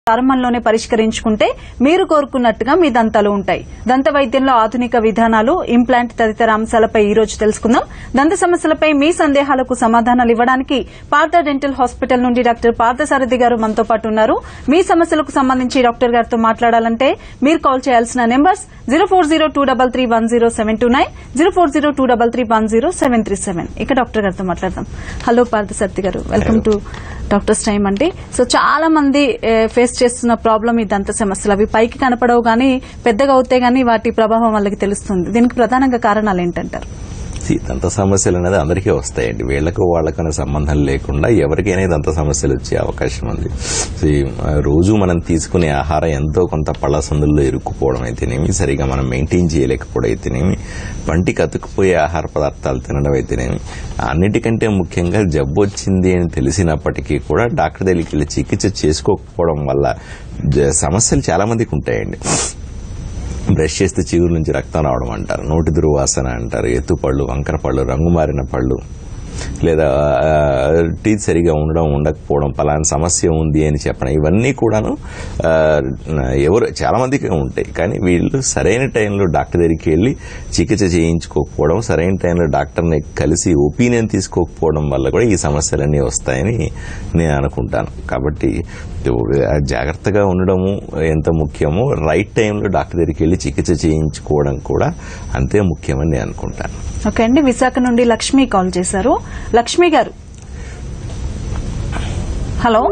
ప్రారంభంలోనే పరిష్కరించుకుంటే మీరు కోరుకున్నట్టుగా మీ దంతాలు ఉంటాయి దంత వైద్యంలో ఆధునిక విధానాలు ఇంప్లాంట్ తదితర అంశాలపై ఈ రోజు తెలుసుకుందాం దంత సమస్యలపై మీ సందేహాలకు సమాధానాలు ఇవ్వడానికి పార్థ డెంటల్ హాస్పిటల్ నుండి డాక్టర్ పార్థసారథి గారు మనతో పాటు ఉన్నారు మీ సమస్యలకు సంబంధించి డాక్టర్ గారితో మాట్లాడాలంటే మీరు కాల్ చేయాల్సిన numbers zero four zero two double three one zero seven two nine zero four zero two double three one zero seven three seven ఇక డాక్టర్ గారితో మాట్లాడదాం హలో పార్థసారథి గారు వెల్కమ్ టు డాక్టర్స్ టైం అండి so చాలా మంది face చేస్తున్న problem ఈ దంత సమస్యలు అవి పైకి కనపడవు కానీ పెద్దగా అవుతాయి కానీ వాటి ప్రభావం వాళ్ళకి తెలుస్తుంది దీనికి ప్రధానంగా కారణాలు ఏంటంటారు See, దంత సమస్యలు అనేది అందరికీ వస్తాయండి వీళ్ళకు వాళ్ళకనే సంబంధం లేకుండా ఎవరికైనా దంత సమస్యలు వచ్చే అవకాశం ఉంది See, రోజు మనం తీసుకునే ఆహారం ఎంతో కొంత పళ్ళ సందుల్లో ఇరుక్కుపోవడం అయితేనేమి సరిగా మనం మెయింటైన్ చేయలేకపోవడం అయితేనేమి పంటికి అతుక్కుపోయే ఆహార పదార్థాలు తినడం అయితేనేమి అన్నిటికంటే ముఖ్యంగా జబ్బు వచ్చింది అని తెలిసినప్పటికీ కూడా డాక్టర్ దగ్గరికి వెళ్ళి చికిత్స చేసుకోకపోవడం వల్ల జ- సమస్యలు చాలా మందికి ఉంటాయండి బ్రష్ చేస్తే చిగురు నుంచి రక్తం రావడం అంటారు నోటి దుర్వాసన అంటారు ఎత్తుపళ్ళు వంకర పళ్ళు రంగు మారిన పళ్ళు లేదా టీత్ సరిగా ఉండడం ఉండకపోవడం పలానా సమస్య ఉంది అని చెప్పడం ఇవన్నీ కూడాను ఆ, ఎవరు చాలా మందికి ఉంటాయి కానీ వీళ్ళు సరైన టైంలో డాక్టర్ దగ్గరికి వెళ్ళి చికిత్స చేయించుకోకపోవడం సరైన టైంలో డాక్టర్ని కలిసి ఒపీనియన్ తీసుకోకపోవడం వల్ల కూడా ఈ సమస్యలన్నీ వస్తాయని నేను అనుకుంటాను కాబట్టి జాగ్రత్తగా ఉండడము ఎంత ముఖ్యమో రైట్ టైంలో డాక్టర్ దగ్గరికి వెళ్ళి చికిత్స చేయించుకోవడం కూడా అంతే ముఖ్యమని నేను అనుకుంటాను ఓకే అండి విశాఖ నుండి లక్ష్మి కాల్ చేశారు లక్ష్మి గారు హలో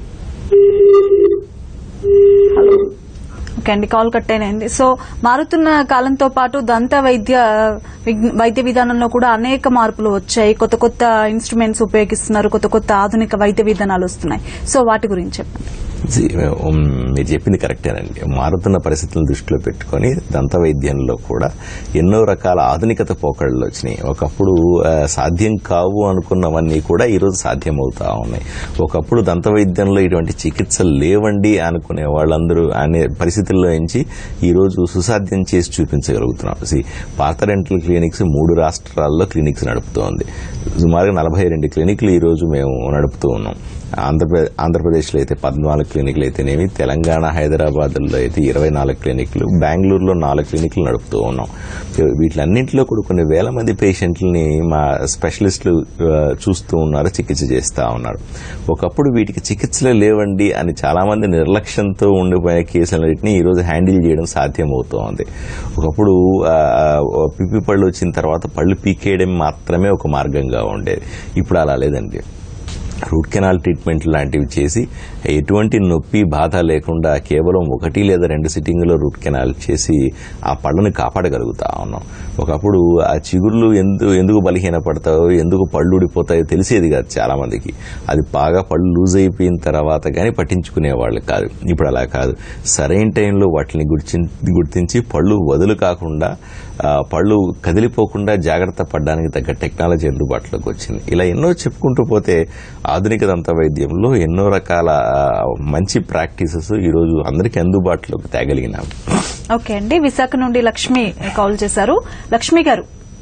హలో ఓకే అండి కాల్ కట్ అయినండి సో మారుతున్న కాలంతో పాటు దంత వైద్య విగ్- వైద్య విధానంలో కూడా అనేక మార్పులు వచ్చాయి కొత్త కొత్త ఇన్స్ట్రుమెంట్స్ ఉపయోగిస్తున్నారు కొత్త కొత్త ఆధునిక వైద్య విధానాలు వస్తున్నాయి సో వాటి గురించి చెప్పండి జీ, ఉమ్, మీరు చెప్పింది కరెక్టేనండి మారుతున్న పరిస్థితులను దృష్టిలో పెట్టుకొని దంత వైద్యంలో కూడా ఎన్నో రకాల ఆధునికత పోకడలు వచ్చినాయి ఒకప్పుడు ఆ, సాధ్యం కావు అనుకున్నవన్నీ కూడా ఈరోజు సాధ్యమవుతా ఉన్నాయి ఒకప్పుడు దంత వైద్యంలో ఇటువంటి చికిత్సలు లేవండి అనుకునే వాళ్ళందరూ అనే పరిస్థితుల్లో నుంచి ఈరోజు సుసాధ్యం చేసి చూపించగలుగుతున్నాం సి పాత రెంటల్ క్లినిక్స్ మూడు రాష్ట్రాల్లో క్లినిక్స్ నడుపుతోంది సుమారుగా నలభై రెండు క్లినిక్లు ఈరోజు మేము నడుపుతూ ఉన్నాం ఆంధ్రప్రదేశ్ ఆంధ్రప్రదేశ్లో అయితే పద్నాలుగు క్లినిక్లు అయితేనేమి తెలంగాణ హైదరాబాద్లో అయితే ఇరవై నాలుగు క్లినిక్లు బెంగళూరులో నాలుగు క్లినిక్లు నడుపుతూ ఉన్నాం వీటిలన్నింటిలో కూడా కొన్ని వేల మంది పేషెంట్లని మా స్పెషలిస్టులు ఆ, చూస్తూ ఉన్నారు చికిత్స చేస్తూ ఉన్నారు ఒకప్పుడు వీటికి చికిత్సలే లేవండి అని చాలా మంది నిర్లక్ష్యంతో ఉండిపోయిన కేసులన్నింటినీ ఈ రోజు హ్యాండిల్ చేయడం సాధ్యమవుతోంది ఒకప్పుడు ఆ, ఆ, పిప్పి పళ్ళు వచ్చిన తర్వాత పళ్ళు పీకేయడం మాత్రమే ఒక మార్గంగా ఉండేది ఇప్పుడు అలా లేదండి రూట్ కెనాల్ ట్రీట్మెంట్ లాంటివి చేసి ఎటువంటి నొప్పి బాధ లేకుండా కేవలం ఒకటి లేదా రెండు సిట్టింగ్లో రూట్ కెనాల్ చేసి ఆ పళ్ళని కాపాడగలుగుతా ఉన్నాం ఒకప్పుడు ఆ చిగుర్లు ఎందు ఎందుకు బలహీన పడతాయో ఎందుకు పళ్ళు ఊడిపోతాయో తెలిసేది కాదు చాలా మందికి అది బాగా పళ్ళు లూజ్ అయిపోయిన తర్వాత కానీ పట్టించుకునేవాళ్ళు కాదు ఇప్పుడు అలా కాదు సరైన టైంలో వాటిని గుర్తిం- గుర్తించి పళ్ళు వదులు కాకుండా ఆ, పళ్ళు కదిలిపోకుండా జాగ్రత్త పడడానికి తగ్గ టెక్నాలజీ అందుబాటులోకి వచ్చింది ఇలా ఎన్నో చెప్పుకుంటూ పోతే ఆధునిక దంత వైద్యంలో ఎన్నో రకాల ఆ, మంచి ప్రాక్టీసెస్ ఈరోజు అందరికీ అందుబాటులోకి తేగలిగినాము ఓకే అండి విశాఖ నుండి లక్ష్మి కాల్ చేశారు లక్ష్మి గారు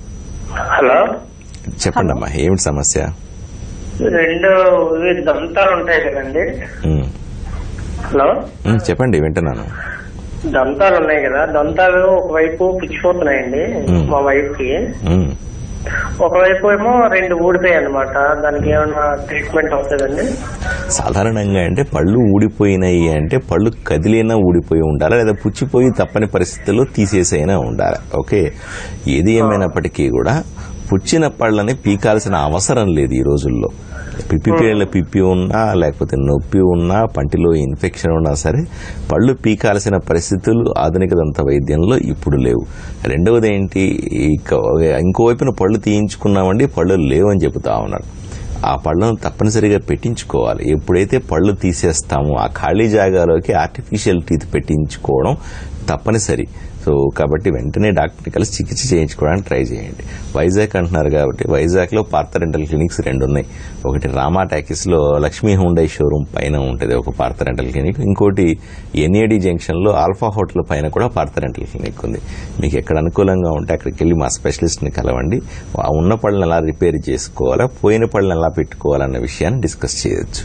హలో చెప్పండి అమ్మా ఏమిటి సమస్య రెండు ఇవి దంతాలు ఉంటాయి కదండి ఉమ్, హలో ఉమ్, చెప్పండి వింటున్నాను దంతాలు ఉన్నాయి కదా దంతాలు ఒకవైపు పుచ్చిపోతున్నాయండి మ్. మా వైఫ్ కి ఉమ్. ఒకవైపు ఏమో రెండు ఊడిపోయాయి అనమాట దానికి ఏమైనా ట్రీట్మెంట్ అవుతుందండి సాధారణంగా అంటే పళ్ళు ఊడిపోయినాయి అంటే పళ్ళు కదిలినా ఊడిపోయి ఉండాలి లేదా పుచ్చిపోయి తప్పని పరిస్థితుల్లో తీసేసైనా ఉండాలి ఓకే ఏది ఏమైనప్పటికీ కూడా పుచ్చిన పళ్ళని పీకాల్సిన అవసరం లేదు ఈ రోజుల్లో పిప్పి పేర్ల పిప్పి ఉన్నా లేకపోతే నొప్పి ఉన్నా పంటిలో ఇన్ఫెక్షన్ ఉన్నా సరే పళ్ళు పీకాల్సిన పరిస్థితులు ఆధునిక దంత వైద్యంలో ఇప్పుడు లేవు రెండవది ఏంటి ఇక- ఇంకోవైపున పళ్ళు తీయించుకున్నామండి పళ్ళు లేవని చెబుతా ఉన్నారు ఆ పళ్ళను తప్పనిసరిగా పెట్టించుకోవాలి ఎప్పుడైతే పళ్ళు తీసేస్తామో ఆ ఖాళీ జాగాలోకి ఆర్టిఫిషియల్ టీత్ పెట్టించుకోవడం తప్పనిసరి సో కాబట్టి వెంటనే డాక్టర్ని కలిసి చికిత్స చేయించుకోవడానికి ట్రై చేయండి వైజాగ్ అంటున్నారు కాబట్టి వైజాగ్లో పార్థ రెంటల్ క్లినిక్స్ రెండు ఉన్నాయి ఒకటి రామా టాకీస్లో లక్ష్మీ హుండై షోరూమ్ పైన ఉంటుంది ఒక పార్థ రెంటల్ క్లినిక్ ఇంకోటి ఎన్ఏడి జంక్షన్లో ఆల్ఫా హోటల్ పైన కూడా పార్థ రెంటల్ క్లినిక్ ఉంది మీకు ఎక్కడ అనుకూలంగా ఉంటే అక్కడికి వెళ్ళి మా స్పెషలిస్ట్ని కలవండి ఆ ఉన్న పళ్ళని ఎలా రిపేర్ చేసుకోవాలా పోయిన పళ్ళని ఎలా పెట్టుకోవాలన్న విషయాన్ని డిస్కస్ చేయొచ్చు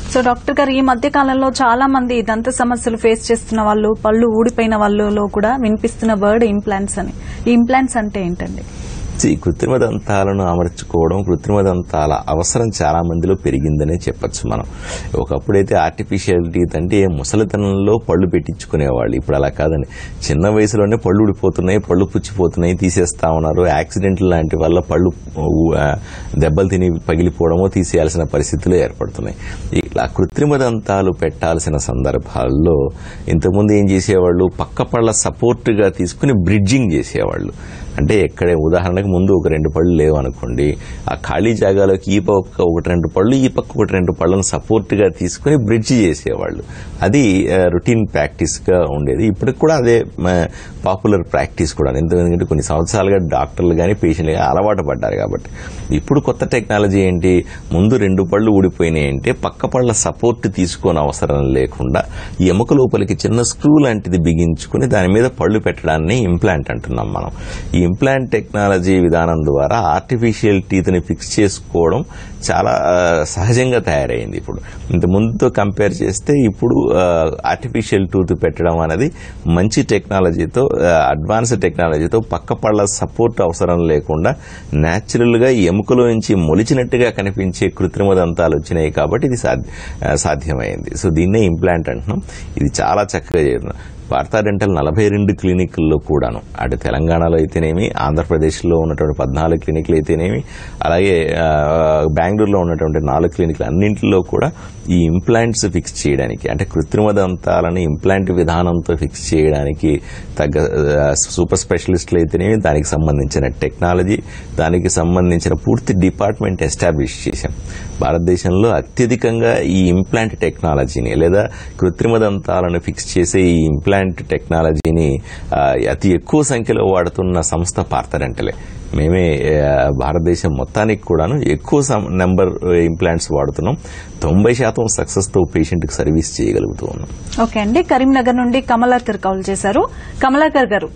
సో డాక్టర్ గారు ఈ మధ్య కాలంలో చాలా మంది దంత సమస్యలు ఫేస్ చేస్తున్న వాళ్ళు పళ్ళు ఊడిపోయిన వాళ్ళలో కూడా వినిపిస్తున్న వర్డ్ ఇంప్లాంట్స్ అని ఈ ఇంప్లాంట్స్ అంటే ఏంటండి ఈ కృత్రిమ దంతాలను అమర్చుకోవడం కృత్రిమ దంతాల అవసరం చాలా మందిలో పెరిగిందనే చెప్పొచ్చు మనం ఒకప్పుడైతే ఆర్టిఫిషియల్ టీత్ అంటే ముసలితనంలో పళ్ళు పెట్టించుకునేవాళ్ళు ఇప్పుడు అలా కాదండి చిన్న వయసులోనే పళ్ళు ఊడిపోతున్నాయి పళ్ళు పుచ్చిపోతున్నాయి తీసేస్తా ఉన్నారు యాక్సిడెంట్ లాంటి వల్ల పళ్ళు ఊ- ఆ, దెబ్బలు తిని పగిలిపోవడమో తీసేయాల్సిన పరిస్థితులు ఏర్పడుతున్నాయి ఇట్లా కృత్రిమ దంతాలు పెట్టాల్సిన సందర్భాల్లో ఇంతకుముందు ఏం చేసేవాళ్ళు పక్క పళ్ళ సపోర్ట్గా తీసుకుని బ్రిడ్జింగ్ చేసేవాళ్ళు అంటే ఎక్కడ ఉదాహరణకు ముందు ఒక రెండు పళ్ళు లేవు అనుకోండి ఆ ఖాళీ జాగాలోకి ఈ పక్క ఒకటి రెండు పళ్ళు ఈ పక్క ఒకటి రెండు పళ్ళను సపోర్ట్ గా తీసుకుని బ్రిడ్జ్ చేసేవాళ్ళు అది రొటీన్ ప్రాక్టీస్ గా ఉండేది ఇప్పటికి కూడా అదే పాపులర్ ప్రాక్టీస్ కూడా ఎందుకంటే కొన్ని సంవత్సరాలుగా డాక్టర్లు కానీ పేషెంట్లు కానీ అలవాటు పడ్డారు కాబట్టి ఇప్పుడు కొత్త టెక్నాలజీ ఏంటి ముందు రెండు పళ్ళు ఊడిపోయినాయి అంటే పక్క పళ్ళ సపోర్ట్ తీసుకోని అవసరం లేకుండా ఈ ఎముక లోపలికి చిన్న స్క్రూ లాంటిది బిగించుకుని దాని మీద పళ్ళు పెట్టడాన్ని ఇంప్లాంట్ అంటున్నాం మనం ఈ ఇంప్లాంట్ టెక్నాలజీ విధానం ద్వారా ఆర్టిఫిషియల్ టీత్ ని ఫిక్స్ చేసుకోవడం చాలా ఆ, సహజంగా తయారైంది ఇప్పుడు ఇంత ముందుతో కంపేర్ చేస్తే ఇప్పుడు ఆర్టిఫిషియల్ టూత్ పెట్టడం అనేది మంచి టెక్నాలజీతో అడ్వాన్స్ టెక్నాలజీతో పక్క పళ్ళ సపోర్ట్ అవసరం లేకుండా న్యాచురల్ గా ఈ ఎముకలో నుంచి మొలిచినట్టుగా కనిపించే కృత్రిమ దంతాలు వచ్చినాయి కాబట్టి ఇది సాధ్య- ఆ, సాధ్యమైంది సో దీన్నే ఇంప్లాంట్ అంటున్నాం ఇది చాలా చక్కగా చేస్తున్నాం వార్తా డెంటల్ నలభై రెండు క్లినిక్ల్లో కూడాను అటు తెలంగాణలో అయితేనేమి ఆంధ్రప్రదేశ్లో ఉన్నటువంటి పద్నాలుగు క్లినిక్లు అయితేనేమి అలాగే ఆ, బెంగళూరులో ఉన్నటువంటి నాలుగు క్లినిక్లు అన్నింటిలో కూడా ఈ ఇంప్లాంట్స్ ఫిక్స్ చేయడానికి అంటే కృత్రిమ దంతాలను ఇంప్లాంట్ విధానంతో ఫిక్స్ చేయడానికి తగ్గ ఆ, సూపర్ స్పెషలిస్టులు అయితేనేమి దానికి సంబంధించిన టెక్నాలజీ దానికి సంబంధించిన పూర్తి డిపార్ట్మెంట్ ఎస్టాబ్లిష్ చేశాం భారతదేశంలో అత్యధికంగా ఈ ఇంప్లాంట్ టెక్నాలజీని లేదా కృత్రిమ దంతాలను ఫిక్స్ చేసే ఈ ఇంప్లాంట్ టెక్నాలజీని ఆ, అతి ఎక్కువ సంఖ్యలో వాడుతున్న సంస్థ పార్థరెంటలే మేమే ఆ, భారతదేశం మొత్తానికి కూడాను ఎక్కువ సం- నెంబర్ ఇంప్లాంట్స్ వాడుతున్నాం తొంభై శాతం సక్సెస్ తో పేషెంట్ కి సర్వీస్ చేయగలుగుతూ ఉన్నాం ఓకే అండి కరీంనగర్ నుండి కమలాకర్ కాల్ చేశారు కమలాకర్ గారు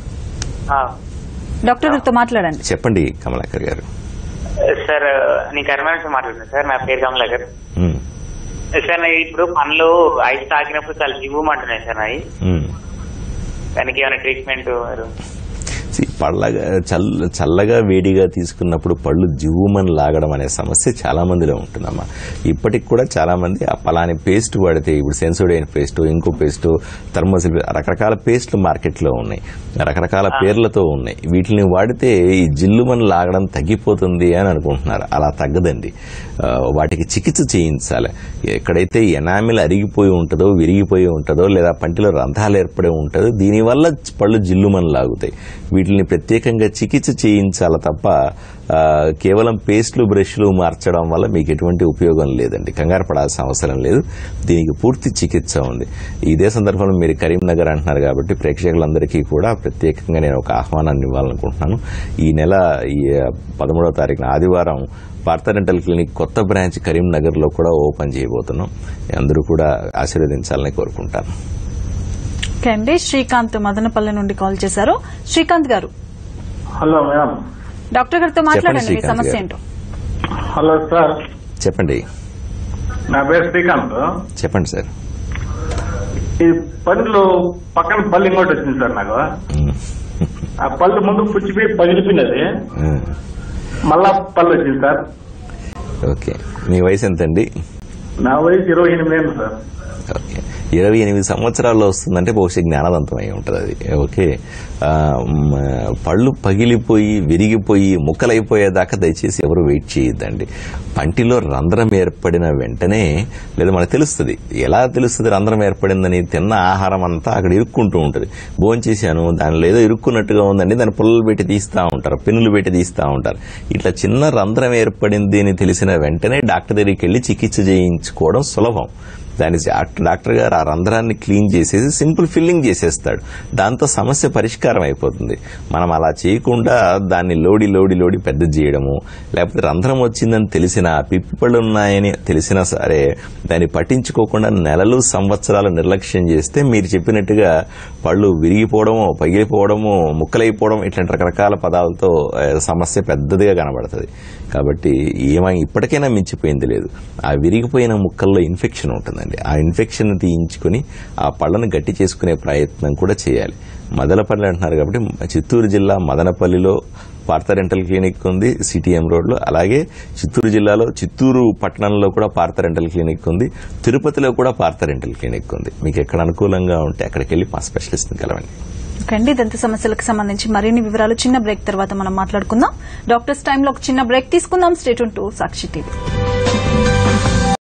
డాక్టర్ గారితో మాట్లాడండి చెప్పండి కమలాకర్ గారు సార్ నేను కరీంనగర్ నుంచి మాట్లాడుతున్నాను సార్ నా పేరు కమలాకర్ ఉమ్, సార్ నాకు ఇప్పుడు పనులు ఐస్ తాకినప్పుడు చాలా జివ్వమంటున్నాయి సార్ నాయి ఉమ్. దానికి ఏమైనా ట్రీట్మెంట్ See, పళ్ళగా చల్ల చల్లగా వేడిగా తీసుకున్నప్పుడు పళ్ళు జివ్వుమని లాగడం అనే సమస్య చాలా మందిలో ఉంటుందమ్మా ఇప్పటికి కూడా చాలా మంది ఆ పలాని పేస్ట్ వాడితే ఇప్పుడు సెన్సోడైన్ పేస్ట్ ఇంకో పేస్ట్ థర్మోసిల్ రకరకాల పేస్ట్లు మార్కెట్లో ఉన్నాయి రకరకాల పేర్లతో ఉన్నాయి వీటిని వాడితే ఈ జిల్లుమని లాగడం తగ్గిపోతుంది అని అనుకుంటున్నారు అలా తగ్గదండి ఆ, వాటికి చికిత్స చేయించాలి ఎక్కడైతే ఎనామిల్ అరిగిపోయి ఉంటుందో విరిగిపోయి ఉంటుందో లేదా పంటిలో రంధ్రాలు ఏర్పడి ఉంటుందో దీనివల్ల పళ్ళు జిల్లుమని లాగుతాయి వీటిని ప్రత్యేకంగా చికిత్స చేయించాలి తప్ప ఆ, కేవలం పేస్ట్లు బ్రష్లు మార్చడం వల్ల మీకు ఎటువంటి ఉపయోగం లేదండి కంగారు పడాల్సిన అవసరం లేదు దీనికి పూర్తి చికిత్స ఉంది ఇదే సందర్భంలో మీరు కరీంనగర్ అంటున్నారు కాబట్టి ప్రేక్షకులందరికీ కూడా ప్రత్యేకంగా నేను ఒక ఆహ్వానాన్ని ఇవ్వాలనుకుంటున్నాను ఈ నెల ఈ పదమూడవ తారీఖున ఆదివారం భారత డెంటల్ క్లినిక్ కొత్త బ్రాంచ్ కరీంనగర్ లో కూడా ఓపెన్ చేయబోతున్నాం అందరూ కూడా ఆశీర్వదించాలని కోరుకుంటాను ఓకే అండి శ్రీకాంత్ మదనపల్లి నుండి కాల్ చేశారు శ్రీకాంత్ గారు హలో మేడం డాక్టర్ గారితో మాట్లాడండి మీ శ్రీకాంత్ సమస్య గారు. ఏంటో హలో సార్ చెప్పండి నా పేరు శ్రీకాంత్ చెప్పండి సార్ ఈ పళ్ళు పక్కన పళ్ళు ఇంకోటి వచ్చింది సార్ నాకు ఉమ్. ఆ పళ్ళు ముందు పుచ్చిపోయి పగిలిపోయినది ఉమ్. మళ్ళా పళ్ళు వచ్చింది సార్ ఓకే మీ వయసు ఎంతండి నా వయసు ఇరవై ఎనిమిది ఏళ్ళు సార్ ఓకే ఇరవై ఎనిమిది సంవత్సరాల్లో వస్తుందంటే బహుశా జ్ఞానవంతం అయి ఉంటుంది అది ఓకే ఆ, మ్, పళ్ళు పగిలిపోయి విరిగిపోయి ముక్కలైపోయేదాకా దయచేసి ఎవరు వెయిట్ చేయొద్దండి పంటిలో రంధ్రం ఏర్పడిన వెంటనే లేదా మనకు తెలుస్తుంది ఎలా తెలుస్తుంది రంధ్రం ఏర్పడిందని తిన్న ఆహారం అంతా అక్కడ ఇరుక్కుంటూ ఉంటుంది భోంచేశాను దానిలో ఏదో ఇరుక్కున్నట్టుగా ఉందండి దాన్ని పుల్లలు పెట్టి తీస్తూ ఉంటారు పెన్నులు పెట్టి తీస్తూ ఉంటారు ఇట్లా చిన్న రంధ్రం ఏర్పడింది అని తెలిసిన వెంటనే డాక్టర్ దగ్గరికి వెళ్ళి చికిత్స చేయించుకోవడం సులభం దాని డాక్టర్ డాక్టర్ గారు ఆ రంధ్రాన్ని క్లీన్ చేసేసి సింపుల్ ఫిల్లింగ్ చేసేస్తాడు దాంతో సమస్య పరిష్కారం అయిపోతుంది మనం అలా చేయకుండా దాన్ని లోడి లోడి లోడి పెద్ద చేయడము లేకపోతే రంధ్రం వచ్చిందని తెలిసినా పిప్పిపళ్ళు ఉన్నాయని తెలిసినా సరే దాన్ని పట్టించుకోకుండా నెలలు సంవత్సరాలు నిర్లక్ష్యం చేస్తే మీరు చెప్పినట్టుగా పళ్ళు విరిగిపోవడము పగిలిపోవడము ముక్కలైపోవడం ఇట్లాంటి రకరకాల పదాలతో ఆ, సమస్య పెద్దదిగా కనబడుతుంది కాబట్టి ఏమై ఇప్పటికైనా మించిపోయింది లేదు ఆ విరిగిపోయిన ముక్కల్లో ఇన్ఫెక్షన్ ఉంటుందండి ఆ ఇన్ఫెక్షన్ తీయించుకుని ఆ పళ్ళను గట్టి చేసుకునే ప్రయత్నం కూడా చేయాలి మదనపల్లి అంటున్నారు కాబట్టి చిత్తూరు జిల్లా మదనపల్లిలో పార్థ రెంటల్ క్లినిక్ ఉంది సిటిఎం రోడ్లో అలాగే చిత్తూరు జిల్లాలో చిత్తూరు పట్టణంలో కూడా పార్థ రెంటల్ క్లినిక్ ఉంది తిరుపతిలో కూడా పార్థ రెంటల్ క్లినిక్ ఉంది మీకు ఎక్కడ అనుకూలంగా ఉంటే అక్కడికి వెళ్ళి మా స్పెషలిస్ట్ని కలవండి ఓకే అండి దంత సమస్యలకు సంబంధించి మరిన్ని వివరాలు చిన్న బ్రేక్ తర్వాత మనం మాట్లాడుకుందాం డాక్టర్స్ టైంలో ఒక చిన్న బ్రేక్ తీసుకుందాం స్టేట్ టు సాక్షి టీవీ